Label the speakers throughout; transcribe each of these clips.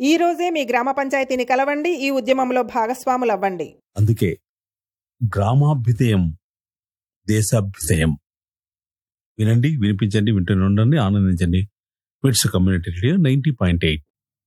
Speaker 1: ఈ రోజే మీ గ్రామ పంచాయతీని కలవండి ఈ ఉద్యమంలో భాగస్వాములవ్వండి
Speaker 2: అందుకే గ్రామాభ్యుదయం దేశాభ్యుదయం వినండి వినిపించండి వింటూనే ఉండండి ఆనందించండి MITS community radio ninety point eight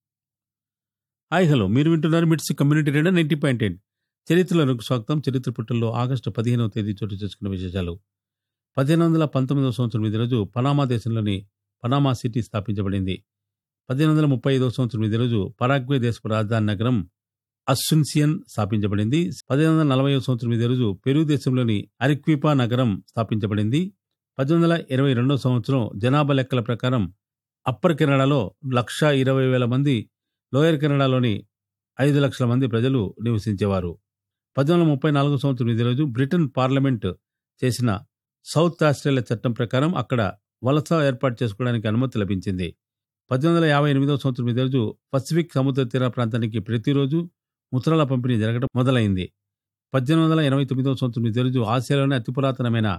Speaker 2: hi hello మీరు వింటున్నారు MITS community radio ninety point eight చరిత్రలకు స్వాగతం చరిత్ర పుట్టల్లో ఆగస్టు పదిహేనవ తేదీ చోటు చేసుకున్న విశేషాలు పదిహేను వందల పంతొమ్మిదవ సంవత్సరం ఇదే రోజు పనామా దేశంలోని పనామా సిటీ స్థాపించబడింది పదిహేను వందల ముప్పై ఐదవ సంవత్సరం ఇదే రోజు పరాగ్వే దేశపు రాజధాని నగరం అస్సున్సియన్ స్థాపించబడింది పదిహేను వందల నలభై సంవత్సరం ఇదే రోజు పెరు దేశంలోని అరిక్విపా నగరం స్థాపించబడింది పద్దెనిమిది వందల ఇరవై రెండవ సంవత్సరం జనాభా లెక్కల ప్రకారం అప్పర్ కెనడాలో లక్ష ఇరవై వేల మంది లోయర్ కెనడాలోని ఐదు లక్షల మంది ప్రజలు నివసించేవారు పద్దెనిమిది వందల ముప్పై నాలుగో సంవత్సరం ఇదే రోజు బ్రిటన్ పార్లమెంట్ చేసిన సౌత్ ఆస్ట్రేలియా చట్టం ప్రకారం అక్కడ వలస ఏర్పాటు చేసుకోవడానికి అనుమతి లభించింది పద్దెనిమిది వందల యాభై ఎనిమిదవ సంవత్సరం ఇదే రోజు పసిఫిక్ సముద్ర తీర ప్రాంతానికి ప్రతిరోజు ముద్రల పంపిణీ జరగడం మొదలైంది పద్దెనిమిది వందల ఎనభై తొమ్మిదవ సంవత్సరం ఇదే రోజు ఆసియాలోని అతి పురాతనమైన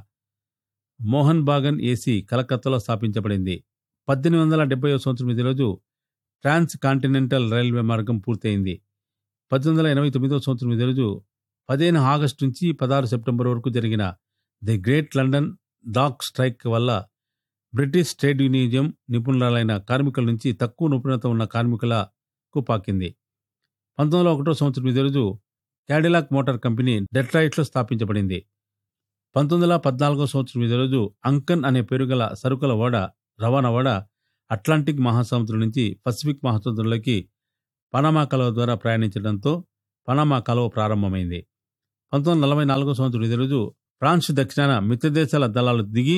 Speaker 2: మోహన్ బాగన్ ఏసీ కలకత్తాలో స్థాపించబడింది పద్దెనిమిది వందల డెబ్బై సంవత్సరం ఇదే రోజు ట్రాన్స్ కాంటినెంటల్ రైల్వే మార్గం పూర్తయింది పద్దెనిమిది వందల ఎనభై తొమ్మిదవ సంవత్సరం ఇదే రోజు పదిహేను ఆగస్టు నుంచి పదహారు సెప్టెంబర్ వరకు జరిగిన the great London dock strike వల్ల బ్రిటిష్ ట్రేడ్ యూనియన్ నిపుణురాలైన కార్మికుల నుంచి తక్కువ నిపుణత ఉన్న కార్మికులకు పాకింది పంతొమ్మిది వందల ఒకటో సంవత్సరం ఇదే రోజు క్యాడిలాక్ మోటార్ కంపెనీ డెట్రాయిట్లో స్థాపించబడింది పంతొమ్మిది వందల పద్నాలుగో సంవత్సరం ఇదే రోజు అంకన్ అనే పేరు గల సరుకుల ఓడ రవాణా ఓడ అట్లాంటిక్ మహాసముద్రం నుంచి పసిఫిక్ మహాసముద్రంలోకి పనామా కాలువ ద్వారా ప్రయాణించడంతో పనామా కాలువ ప్రారంభమైంది పంతొమ్మిది వందల నలభై నాలుగో సంవత్సరం ఇదే రోజు ఫ్రాన్స్ దక్షిణాన మిత్రదేశాల దళాలు దిగి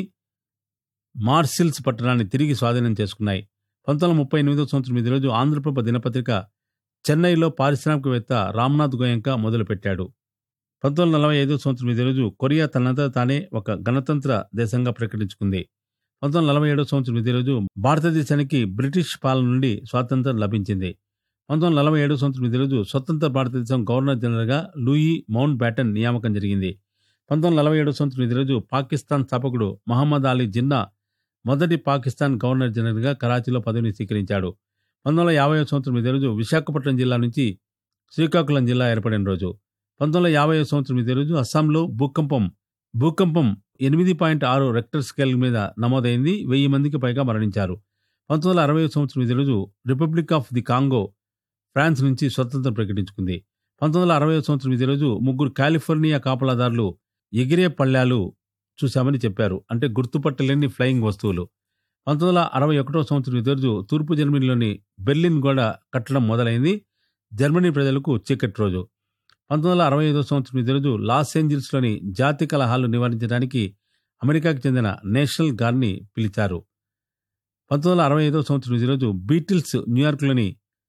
Speaker 2: మార్సిల్స్ పట్టణాన్ని తిరిగి స్వాధీనం చేసుకున్నాయి పంతొమ్మిది వందల ముప్పై ఎనిమిదో సంవత్సరం ఇదే రోజు ఆంధ్రప్రభ దినపత్రిక చెన్నైలో పారిశ్రామికవేత్త రామ్నాథ్ గోయంక మొదలుపెట్టాడు పంతొమ్మిది వందల నలభై ఐదో సంవత్సరం ఇదే రోజు కొరియా తనంతా తానే ఒక గణతంత్ర దేశంగా ప్రకటించుకుంది పంతొమ్మిది వందల నలభై ఏడో సంవత్సరం ఇదే రోజు భారతదేశానికి బ్రిటిష్ పాలన నుండి స్వాతంత్రం లభించింది పంతొమ్మిది వందల నలభై ఏడో సంవత్సరం ఇదే రోజు స్వతంత్ర భారతదేశం గవర్నర్ జనరల్గా లూయి మౌంట్ బ్యాటన్ నియామకం జరిగింది పంతొమ్మిది వందల నలభై ఏడో సంవత్సరం ఇదే రోజు పాకిస్తాన్ స్థాపకుడు మహమ్మద్ అలీ జిన్నా మొదటి పాకిస్తాన్ గవర్నర్ జనరల్గా కరాచీలో పదవిని స్వీకరించాడు పంతొమ్మిది వందల యాభై సంవత్సరం ఇదే రోజు విశాఖపట్నం జిల్లా నుంచి శ్రీకాకుళం జిల్లా ఏర్పడిన రోజు పంతొమ్మిది వందల యాభై సంవత్సరం ఇదే రోజు అస్సాంలో భూకంపం భూకంపం ఎనిమిది పాయింట్ ఆరు రెక్టర్ స్కేల్ మీద నమోదైంది వెయ్యి మందికి పైగా మరణించారు పంతొమ్మిది వందల అరవై సంవత్సరం ఇదే రోజు republic of the Congo France నుంచి స్వతంత్రం ప్రకటించుకుంది పంతొమ్మిది వందల అరవై సంవత్సరం ఇదే రోజు ముగ్గురు కాలిఫోర్నియా కాపలాదారులు ఎగిరే పళ్ళ్యాలు చూశామని చెప్పారు అంటే గుర్తుపట్టలేని ఫ్లయింగ్ వస్తువులు పంతొమ్మిది వందల అరవై ఒకటో సంవత్సరం ఇదే రోజు తూర్పు జర్మనీలోని బెర్లిన్ గోడ కట్టడం మొదలైంది జర్మనీ ప్రజలకు చీకటి రోజు పంతొమ్మిది వందల అరవై ఐదో సంవత్సరం ఇదే రోజు లాస్ ఏంజిల్స్లోని జాతి కలహాలు నివారించడానికి అమెరికాకు చెందిన నేషనల్ గార్డ్ని పిలిచారు పంతొమ్మిది వందల అరవై ఐదో సంవత్సరం ఇదే రోజు బీటిల్స్ న్యూయార్క్లోని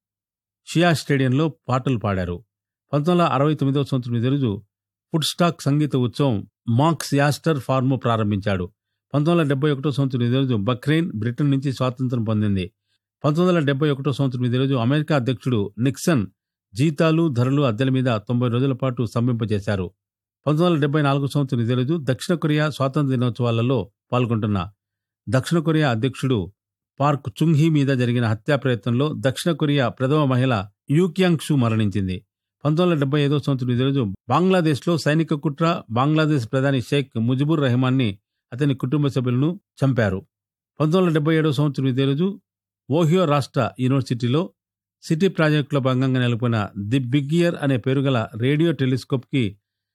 Speaker 2: షియా స్టేడియంలో పాటలు పాడారు పంతొమ్మిది వందల అరవై తొమ్మిదో సంవత్సరం ఇదే రోజు ఫుడ్ స్టాక్ సంగీత ఉత్సవం మాక్స్ యాస్టర్ ఫార్ము ప్రారంభించాడు పంతొమ్మిది వందల డెబ్బై ఒకటో సంవత్సరం ఇదే రోజు బక్రెయిన్ బ్రిటన్ నుంచి స్వాతంత్రం పొందింది పంతొమ్మిది వందల డెబ్బై ఒకటో సంవత్సరం ఇదే రోజు అమెరికా అధ్యక్షుడు నిక్సన్ జీతాలు ధరలు అద్దెల మీద తొంభై రోజుల పాటు స్తంభింపజేశారు పంతొమ్మిది వందల డెబ్బై నాలుగు సంవత్సరం ఇదే రోజు దక్షిణ కొరియా స్వాతంత్ర దినోత్సవాలలో పాల్గొంటున్న దక్షిణ కొరియా అధ్యక్షుడు పార్క్ చుంఘీ మీద జరిగిన హత్యా ప్రయత్నంలో దక్షిణ కొరియా ప్రథమ మహిళ యూక్యాంగ్ షు మరణించింది పంతొమ్మిది వందల డెబ్బై ఐదో సంవత్సరం ఇదే రోజు బంగ్లాదేశ్లో సైనిక కుట్ర బంగ్లాదేశ్ ప్రధాని షేక్ ముజిబుర్ రెహమాన్ని అతని కుటుంబ సభ్యులను చంపారు పంతొమ్మిది వందల డెబ్బై ఏడో సంవత్సరం ఇదే రోజు ఓహియో రాష్ట్ర యూనివర్సిటీలో సిటీ ప్రాజెక్టులో భాగంగా నెలకొన్న ది బిగ్ ఇయర్ అనే పేరుగల రేడియో టెలిస్కోప్కి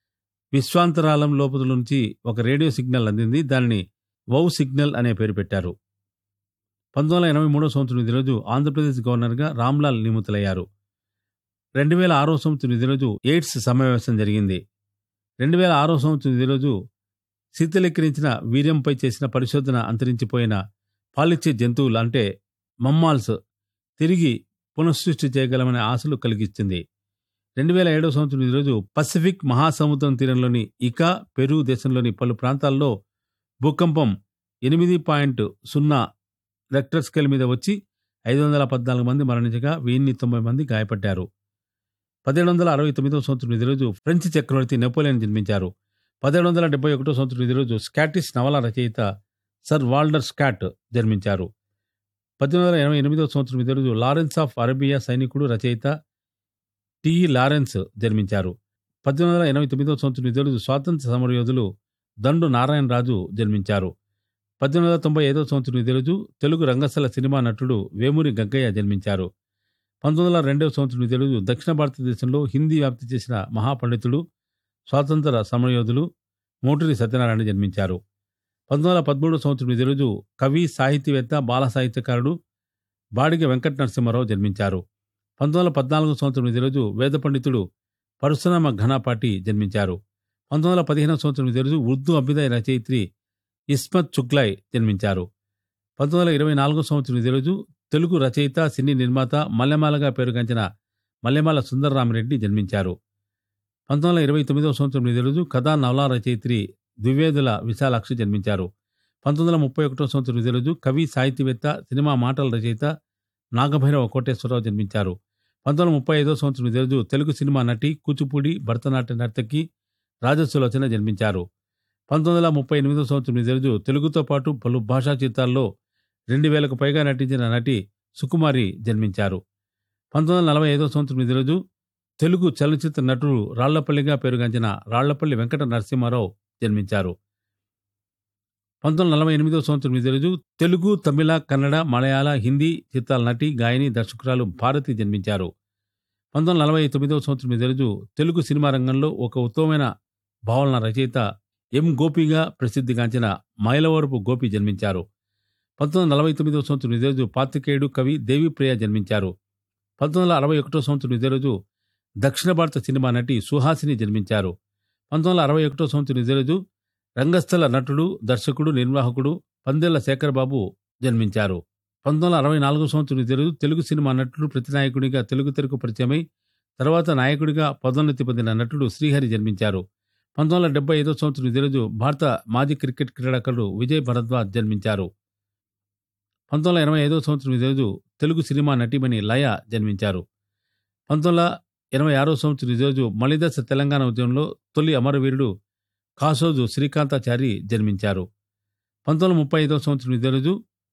Speaker 2: విశ్వాంతరాలం లోపల నుంచి ఒక రేడియో సిగ్నల్ అందింది దానిని వౌ సిగ్నల్ అనే పేరు పెట్టారు పంతొమ్మిది వందల ఎనభై మూడో సంవత్సరం ఇదే రోజు ఆంధ్రప్రదేశ్ గవర్నర్గా రామ్లాల్ నియమితులయ్యారు రెండు వేల ఆరో సంవత్సరం ఇదే రోజు ఎయిడ్స్ సమావేశం జరిగింది రెండు వేల ఆరో సంవత్సరం ఇదే రోజు శీతలీకరించిన వీర్యంపై చేసిన పరిశోధన అంతరించిపోయిన పాలిచ్చే జంతువులు అంటే మమ్మాల్స్ తిరిగి పునఃసృష్టి చేయగలమనే ఆశలు కలిగిస్తుంది రెండు వేల ఏడవ సంవత్సరం ఈరోజు పసిఫిక్ మహాసముద్రం తీరంలోని ఇకా పెరు దేశంలోని పలు ప్రాంతాల్లో భూకంపం ఎనిమిది పాయింట్ సున్నా రెక్టర్ స్కేల్ మీద వచ్చి ఐదు వందల పద్నాలుగు మంది మరణించగా వెయ్యి తొంభై మంది గాయపడ్డారు పదిహేడు వందల అరవై తొమ్మిదవ సంవత్సరం ఇదే రోజు ఫ్రెంచ్ చక్రవర్తి నెపోలియన్ జన్మించారు పదిహేడు వందల డెబ్బై ఒకటో సంవత్సరం ఇదే రోజు స్కాటిష్ నవల రచయిత సర్ వాల్డర్ స్కాట్ జన్మించారు పద్దెనిమిది వందల ఎనభై ఎనిమిదవ సంవత్సరం ఇదే రోజు లారెన్స్ ఆఫ్ అరేబియా సైనికుడు రచయిత టి లారెన్స్ జన్మించారు పద్దెనిమిది వందల ఎనభై తొమ్మిదవ సంవత్సరం ఇదే రోజు స్వాతంత్ర సమరయోధులు దండు నారాయణరాజు జన్మించారు పద్దెనిమిది వందల తొంభై ఐదవ సంవత్సరం ఇదే రోజు తెలుగు రంగస్థల సినిమా నటుడు వేమూరి గగ్గయ్య జన్మించారు పంతొమ్మిది వందల రెండవ సంవత్సరం ఇదే రోజు దక్షిణ భారతదేశంలో హిందీ వ్యాప్తి చేసిన మహాపండితుడు స్వాతంత్ర సమరయోధులు మోటూరి సత్యనారాయణ జన్మించారు పంతొమ్మిది వందల పదమూడవ సంవత్సరం ఇదే రోజు కవి సాహితీవేత్త బాల సాహిత్యకారుడు బాడిగ వెంకట నరసింహారావు జన్మించారు పంతొమ్మిది వందల పద్నాలుగో సంవత్సరం ఇదే రోజు వేద పండితుడు పరశురామ ఘనాపాటి జన్మించారు పంతొమ్మిది వందల పదిహేనవ సంవత్సరం ఇదే రోజు ఉర్దూ అభ్యుదయ రచయిత్రి ఇస్మత్ చుగ్లాయ్ జన్మించారు పంతొమ్మిది వందల ఇరవై నాలుగో సంవత్సరం ఇదే రోజు తెలుగు రచయిత సినీ నిర్మాత మల్లెమాలగా పేరుగాంచిన మల్లెమాల సుందరరామరెడ్డి జన్మించారు పంతొమ్మిది వందల ఇరవై తొమ్మిదవ సంవత్సరం ఇదే రోజు కథా నవలా రచయిత్రి ద్వివేదుల విశాలాక్షి జన్మించారు పంతొమ్మిది వందల ముప్పై ఒకటో సంవత్సరం ఇదే రోజు కవి సాహితీవేత్త సినిమా మాటల రచయిత నాగభైరవ కోటేశ్వరరావు జన్మించారు పంతొమ్మిది వందల ముప్పై ఐదో సంవత్సరం ఇదే రోజు తెలుగు సినిమా నటి కూచిపూడి భరతనాట్య నర్తకి రాజసులోచన జన్మించారు పంతొమ్మిది వందల ముప్పై ఎనిమిదో సంవత్సరం ఇదే రోజు తెలుగుతో పాటు పలు భాషా చిత్రాల్లో రెండు వేలకు పైగా నటించిన నటి సుకుమారి జన్మించారు పంతొమ్మిది వందల నలభై ఐదో సంవత్సరం ఇదే రోజు తెలుగు చలనచిత్ర నటుడు రాళ్లపల్లిగా పేరుగాంచిన రాళ్లపల్లి వెంకట నరసింహారావు జన్మించారు పంతొమ్మిది వందల నలభై ఎనిమిదో సంవత్సరం ఇదే రోజు తెలుగు తమిళ కన్నడ మలయాళ హిందీ చిత్రాల నటి గాయని దర్శకురాలు భారతి జన్మించారు పంతొమ్మిది వందల నలభై తొమ్మిదవ సంవత్సరం ఇదే రోజు తెలుగు సినిమా రంగంలో ఒక ఉత్తమమైన భావన రచయిత ఎం గోపిగా ప్రసిద్ధిగాంచిన మైలవరపు గోపి జన్మించారు పంతొమ్మిది వందల నలభై తొమ్మిదవ సంవత్సరం ఇదే రోజు పాత్రికేయుడు కవి దేవిప్రియ జన్మించారు పంతొమ్మిది వందల అరవై ఒకటో సంవత్సరం ఇదే రోజు దక్షిణ భారత సినిమా నటి సుహాసిని జన్మించారు పంతొమ్మిది వందల అరవై ఒకటో సంవత్సరం ఇదే రోజు రంగస్థల నటుడు దర్శకుడు నిర్వాహకుడు పందెళ్ల శేఖరబాబు జన్మించారు పంతొమ్మిది వందల అరవై నాలుగో సంవత్సరం ఇదే రోజు తెలుగు సినిమా నటుడు ప్రతినాయకుడిగా తెలుగు తెరకు పరిచయమై తర్వాత నాయకుడిగా పదోన్నతి పొందిన నటుడు శ్రీహరి జన్మించారు పంతొమ్మిది వందల డెబ్బై ఐదో సంవత్సరం ఇదే రోజు భారత మాజీ క్రికెట్ క్రీడాకారుడు విజయ్ భరద్వాజ్ జన్మించారు పంతొమ్మిది వందల ఎనభై ఐదో సంవత్సరం ఇదే రోజు తెలుగు సినిమా నటిమణి లయ జన్మించారు పంతొమ్మిది వందల ఎనభై ఆరో సంవత్సరం ఇదే రోజు మలిదశ తెలంగాణ ఉద్యమంలో తొలి అమరవీరుడు కాసోజు శ్రీకాంతాచారి జన్మించారు పంతొమ్మిది వందల ముప్పై ఐదో సంవత్సరం ఇదే రోజు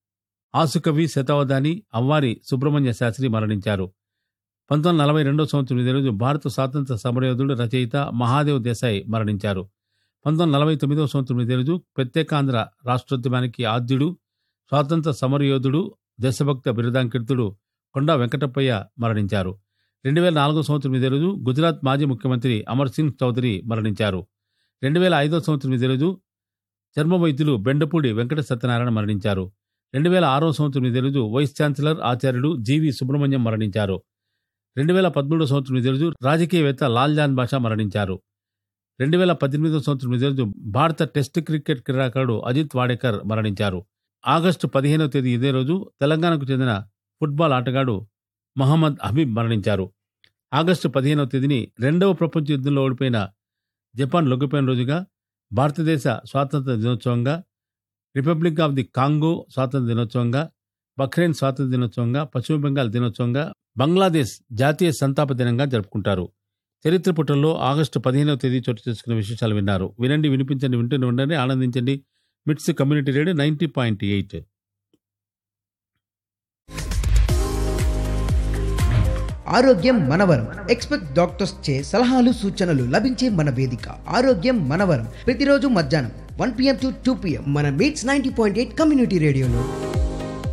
Speaker 2: ఆసుకవి శతావధాని అవ్వారి సుబ్రహ్మణ్య శాస్త్రి మరణించారు పంతొమ్మిది వందల నలభై రెండో సంవత్సరం ఇదే రోజు భారత స్వాతంత్ర సమరయోధుడు రచయిత మహాదేవ్ దేశాయ్ మరణించారు పంతొమ్మిది వందల నలభై తొమ్మిదో సంవత్సరం ఇదే రోజు ప్రత్యేకాంధ్ర రాష్ట్రోద్యమానికి ఆద్యుడు స్వాతంత్ర సమరయోధుడు దేశభక్త బిరుదాంకితుడు కొండా వెంకటప్పయ్య మరణించారు రెండు వేల నాలుగో సంవత్సరం ఇదే రోజు గుజరాత్ మాజీ ముఖ్యమంత్రి అమర్ సింగ్ చౌదరి మరణించారు రెండు వేల ఐదో సంవత్సరం ఇదే రోజు చర్మ వైద్యులు బెండపూడి వెంకట సత్యనారాయణ మరణించారు రెండు వేల ఆరో సంవత్సరం ఇదే రోజు వైస్ ఛాన్సలర్ ఆచార్యుడు జీవి సుబ్రహ్మణ్యం మరణించారు రెండు వేల పదమూడో సంవత్సరం ఇదే రోజు రాజకీయవేత్త లాల్ జాన్ బాషా మరణించారు రెండు వేల పద్దెనిమిదో సంవత్సరం ఇదే రోజు భారత టెస్ట్ క్రికెట్ క్రీడాకారుడు అజిత్ వాడేకర్ మరణించారు ఆగస్టు పదిహేనవ తేదీ ఇదే రోజు తెలంగాణకు చెందిన ఫుట్బాల్ ఆటగాడు మహమ్మద్ హబీబ్ మరణించారు ఆగస్టు పదిహేనవ తేదీని రెండవ ప్రపంచ యుద్ధంలో ఓడిపోయిన జపాన్ లొంగిపోయిన రోజుగా భారతదేశ స్వాతంత్ర దినోత్సవంగా రిపబ్లిక్ ఆఫ్ ది కాంగో స్వాతంత్ర దినోత్సవంగా బహ్రెయిన్ స్వాతంత్ర దినోత్సవంగా పశ్చిమ బెంగాల్ దినోత్సవంగా బంగ్లాదేశ్ జాతీయ సంతాప దినంగా జరుపుకుంటారు చరిత్ర పుటల్లో ఆగస్టు పదిహేనవ తేదీ చోటు చేసుకున్న విశేషాలు విన్నారు వినండి వినిపించండి వింటూనే ఉండండి ఆనందించండి MITS community radio ninety point eight
Speaker 3: ఆరోగ్యం మనవరం ఎక్స్పెక్ట్ డాక్టర్స్ చే సలహాలు సూచనలు లభించే మన వేదిక ఆరోగ్యం మనవరం ప్రతిరోజు మధ్యాహ్నం one PM to two PM మన MITS ninety point eight community రేడియోలో